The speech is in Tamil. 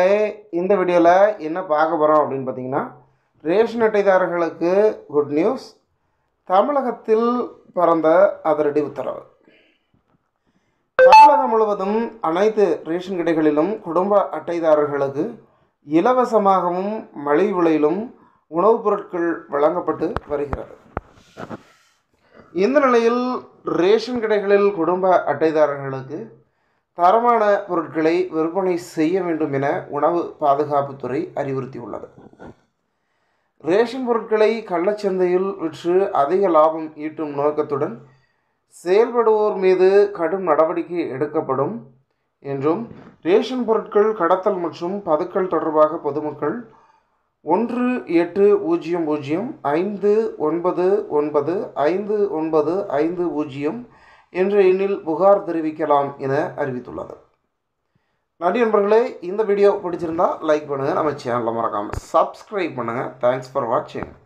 இந்த வீடியோவில் என்ன பார்க்க போகிறோம் அப்படின்னு பார்த்தீங்கன்னா ரேஷன் அட்டைதாரர்களுக்கு குட் நியூஸ் தமிழகத்தில் பிறந்த அதிரடி உத்தரவு தமிழகம் முழுவதும் அனைத்து ரேஷன் கடைகளிலும் குடும்ப அட்டைதாரர்களுக்கு இலவசமாகவும் மலிவு விலையிலும் உணவுப் பொருட்கள் வழங்கப்பட்டு வருகிறது இந்த நிலையில் ரேஷன் கடைகளில் குடும்ப அட்டைதாரர்களுக்கு தரமான பொருட்களை விற்பனை செய்ய வேண்டும் என உணவு பாதுகாப்புத்துறை அறிவுறுத்தியுள்ளது ரேஷன் பொருட்களை கள்ளச்சந்தையில் விற்று அதிக லாபம் ஈட்டும் நோக்கத்துடன் செயல்படுவோர் மீது கடும் நடவடிக்கை எடுக்கப்படும் என்றும் ரேஷன் பொருட்கள் கடத்தல் மற்றும் பதுக்கல் தொடர்பாக பொதுமக்கள் ஒன்று எட்டு பூஜ்ஜியம் பூஜ்ஜியம் ஐந்து ஒன்பது ஒன்பது ஐந்து ஒன்பது ஐந்து பூஜ்ஜியம் என்ற எண்ணில் புகார் தெரிவிக்கலாம் என அறிவித்துள்ளது நன்றி நண்பர்களே இந்த வீடியோ பிடிச்சிருந்தா லைக் பண்ணுங்கள் நம்ம சேனலை மறக்காமல் சப்ஸ்கிரைப் பண்ணுங்கள் தேங்க்ஸ் ஃபார் வாட்சிங்